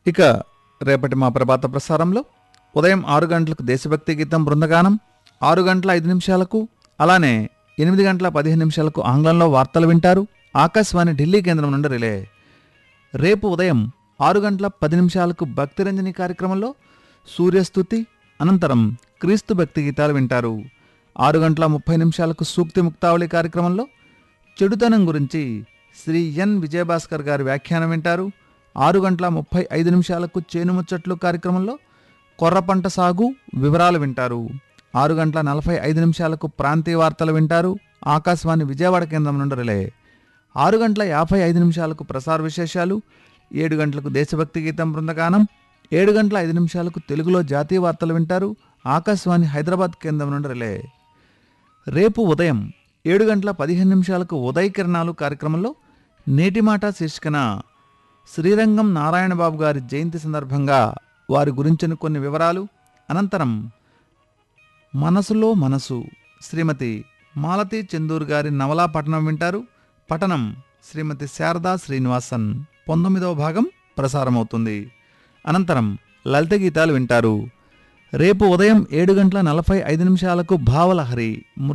ఇక రేపటి మా ప్రభాత ప్రసారంలో ఉదయం ఆరు గంటలకు దేశభక్తి గీతం బృందగానం ఆరు గంటల ఐదు నిమిషాలకు అలానే ఎనిమిది గంటల పదిహేను నిమిషాలకు ఆంగ్లంలో వార్తలు వింటారు ఆకాశవాణి ఢిల్లీ కేంద్రం నుండి రిలే రేపు ఉదయం ఆరు గంటల పది నిమిషాలకు భక్తిరంజని కార్యక్రమంలో సూర్యస్థుతి అనంతరం క్రీస్తు భక్తి గీతాలు వింటారు ఆరు గంటల ముప్పై నిమిషాలకు సూక్తి ముక్తావళి కార్యక్రమంలో చెడుతనం గురించి శ్రీ ఎన్ విజయభాస్కర్ గారి వ్యాఖ్యానం వింటారు ఆరు గంటల ముప్పై ఐదు నిమిషాలకు చేనుముచ్చట్లు కార్యక్రమంలో కొర్ర పంట సాగు వివరాలు వింటారు ఆరు గంటల నలభై ఐదు నిమిషాలకు ప్రాంతీయ వార్తలు వింటారు ఆకాశవాణి విజయవాడ కేంద్రం నుండి రిలే ఆరు గంటల యాభై ఐదు నిమిషాలకు ప్రసార విశేషాలు ఏడు గంటలకు దేశభక్తి గీతం బృందగానం ఏడు గంటల ఐదు నిమిషాలకు తెలుగులో జాతీయ వార్తలు వింటారు ఆకాశవాణి హైదరాబాద్ కేంద్రం నుండి రిలే రేపు ఉదయం ఏడు గంటల పదిహేను నిమిషాలకు ఉదయ కిరణాలు కార్యక్రమంలో నేటి మాట శీర్షికన శ్రీరంగం నారాయణబాబు గారి జయంతి సందర్భంగా వారి గురించిన కొన్ని వివరాలు అనంతరం మనసులో మనసు శ్రీమతి మాలతి చందూర్ గారి నవలా పఠనం వింటారు పఠనం శ్రీమతి శారదా శ్రీనివాసన్ పంతొమ్మిదవ భాగం ప్రసారమవుతుంది అనంతరం లలిత గీతాలు వింటారు రేపు ఉదయం ఏడు గంటల నలభై ఐదు నిమిషాలకు భావలహరి